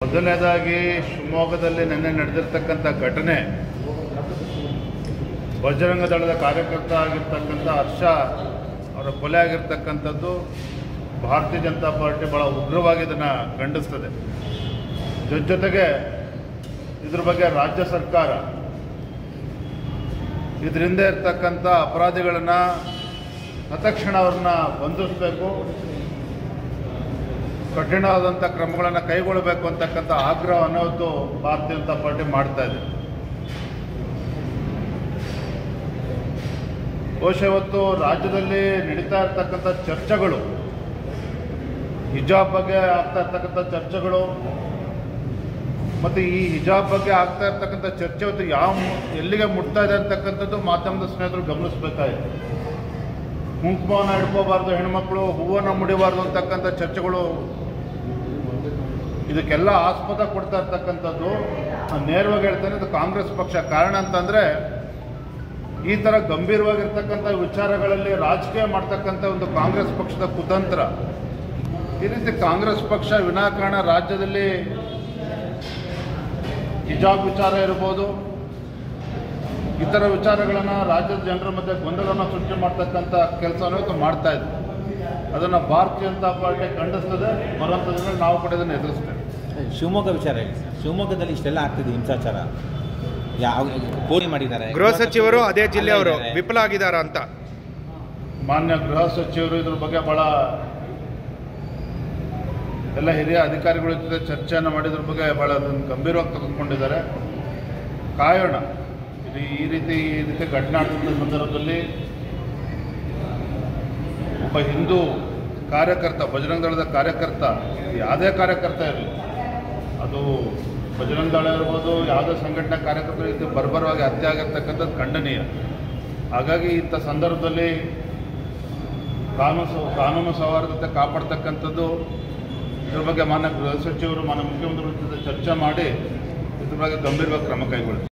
ಮೊದಲನೇದಾಗಿ ಶಿವಮೊಗ್ಗದಲ್ಲಿ ನಿನ್ನೆ ನಡೆದಿರ್ತಕ್ಕಂಥ ಘಟನೆ ಬಜರಂಗ ದಳದ ಕಾರ್ಯಕರ್ತ ಆಗಿರ್ತಕ್ಕಂಥ ಹರ್ಷ ಅವರ ಕೊಲೆ ಆಗಿರ್ತಕ್ಕಂಥದ್ದು ಭಾರತೀಯ ಜನತಾ ಪಾರ್ಟಿ ಭಾಳ ಉಗ್ರವಾಗಿ ಇದನ್ನು ಖಂಡಿಸ್ತದೆ ಜೊತೆ ಜೊತೆಗೆ ಇದ್ರ ಬಗ್ಗೆ ರಾಜ್ಯ ಸರ್ಕಾರ ಇದರಿಂದ ಇರ್ತಕ್ಕಂಥ ಅಪರಾಧಿಗಳನ್ನು ತತ್ಕ್ಷಣ ಅವ್ರನ್ನ ಬಂಧಿಸಬೇಕು ಕಠಿಣವಾದಂಥ ಕ್ರಮಗಳನ್ನು ಕೈಗೊಳ್ಳಬೇಕು ಅಂತಕ್ಕಂಥ ಆಗ್ರಹವನ್ನು ಇವತ್ತು ಭಾರತೀಯ ಜನತಾ ಪಾರ್ಟಿ ಮಾಡ್ತಾ ಇದೆ ಬಹುಶಃ ಇವತ್ತು ರಾಜ್ಯದಲ್ಲಿ ನಡೀತಾ ಇರ್ತಕ್ಕಂಥ ಚರ್ಚೆಗಳು ಹಿಜಾಬ್ ಬಗ್ಗೆ ಆಗ್ತಾ ಇರ್ತಕ್ಕಂಥ ಚರ್ಚೆಗಳು ಮತ್ತು ಈ ಹಿಜಾಬ್ ಬಗ್ಗೆ ಆಗ್ತಾ ಇರ್ತಕ್ಕಂಥ ಚರ್ಚೆ ಇವತ್ತು ಯಾವ ಮು- ಎಲ್ಲಿಗೆ ಮುಟ್ತಾ ಇದೆ ಅಂತಕ್ಕಂಥದ್ದು ಮಾಧ್ಯಮದ ಸ್ನೇಹಿತರು ಗಮನಿಸಬೇಕಾಗಿದೆ ಕುಂಕುಮವನ್ನು ಹಿಡ್ಕೋಬಾರ್ದು ಹೆಣ್ಮಕ್ಳು ಹೂವನ್ನು ಮುಡಿಬಾರ್ದು ಅಂತಕ್ಕಂಥ ಚರ್ಚೆಗಳು ಇದಕ್ಕೆಲ್ಲ ಆಸ್ಪದ ಕೊಡ್ತಾ ಇರ್ತಕ್ಕಂಥದ್ದು ನಾನು ನೇರವಾಗಿ ಹೇಳ್ತೇನೆ ಇದು ಕಾಂಗ್ರೆಸ್ ಪಕ್ಷ ಕಾರಣ ಅಂತಂದರೆ ಈ ಥರ ಗಂಭೀರವಾಗಿರ್ತಕ್ಕಂಥ ವಿಚಾರಗಳಲ್ಲಿ ರಾಜಕೀಯ ಮಾಡ್ತಕ್ಕಂಥ ಒಂದು ಕಾಂಗ್ರೆಸ್ ಪಕ್ಷದ ಕುತಂತ್ರ ಈ ರೀತಿ ಕಾಂಗ್ರೆಸ್ ಪಕ್ಷ ವಿನಾಕಾರಣ ರಾಜ್ಯದಲ್ಲಿ ಹಿಜಾಬ್ ವಿಚಾರ ಇರ್ಬೋದು ಇತರ ವಿಚಾರಗಳನ್ನು ರಾಜ್ಯದ ಜನರ ಮಧ್ಯೆ ಗೊಂದಲವನ್ನು ಸೃಷ್ಟಿ ಮಾಡ್ತಕ್ಕಂಥ ಕೆಲಸವನ್ನು ಇವತ್ತು ಮಾಡ್ತಾ ಇದೆ ಅದನ್ನು ಭಾರತೀಯ ಜನತಾ ಪಾರ್ಟಿ ಖಂಡಿಸ್ತದೆ ಬರುವಂಥ ದಿನಗಳಲ್ಲಿ ನಾವು ಕೂಡ ಇದನ್ನು ಎದುರಿಸ್ತೇವೆ ಶಿವಮೊಗ್ಗ ವಿಚಾರ ಹೇಳಿ ಸರ್ ಶಿವಮೊಗ್ಗದಲ್ಲಿ ಇಷ್ಟೆಲ್ಲ ಆಗ್ತಿದೆ ಹಿಂಸಾಚಾರ ಯಾವ ಪೋಲಿ ಮಾಡಿದ್ದಾರೆ ಗೃಹ ಸಚಿವರು ಅದೇ ಜಿಲ್ಲೆಯವರು ಅಲ್ಲೇ ಇದ್ದಾರೆ. ವಿಫಲ ಆಗಿದಾರ ಅಂತ ಮಾನ್ಯ ಗೃಹ ಸಚಿವರು ಇದ್ರ ಬಗ್ಗೆ ಭಾಳ ಎಲ್ಲ ಹಿರಿಯ ಅಧಿಕಾರಿಗಳ ಜೊತೆ ಚರ್ಚೆಯನ್ನು ಮಾಡಿದ್ರ ಬಗ್ಗೆ ಭಾಳ ಅದನ್ನು ಗಂಭೀರವಾಗಿ ತೆಗೆದುಕೊಂಡಿದ್ದಾರೆ ಕಾಯೋಣ ಇದು ಈ ರೀತಿ ಈ ರೀತಿ ಘಟನೆ ಆಗ್ತಿದ್ದ ಸಂದರ್ಭದಲ್ಲಿ ಒಬ್ಬ ಹಿಂದೂ ಕಾರ್ಯಕರ್ತ ಬಜರಂಗ ದಳದ ಕಾರ್ಯಕರ್ತ ಯಾವುದೇ ಕಾರ್ಯಕರ್ತ ಇರಲಿ ಅದು ಬಜರಂಗ ದಳ ಇರ್ಬೋದು ಯಾವುದೇ ಸಂಘಟನೆ ಕಾರ್ಯಕರ್ತರು ರೀತಿ ಬರ್ಬರವಾಗಿ ಹತ್ಯೆ ಆಗಿರ್ತಕ್ಕಂಥದ್ದು ಖಂಡನೀಯ ಹಾಗಾಗಿ ಇಂಥ ಸಂದರ್ಭದಲ್ಲಿ ಕಾನೂನು ಸ- ಕಾನೂನು ಸೌಹಾರ್ದತೆ ಕಾಪಾಡ್ತಕ್ಕಂಥದ್ದು ಇದ್ರ ಬಗ್ಗೆ ಮಾನ್ಯ ಗೃಹ ಸಚಿವರು ಮಾನ್ಯ ಮುಖ್ಯಮಂತ್ರಿಗಳ ಜೊತೆ ಚರ್ಚೆ ಮಾಡಿ ಇದ್ರ ಬಗ್ಗೆ ಗಂಭೀರವಾಗಿ ಕ್ರಮ ಕೈಗೊಳ್ಳಿ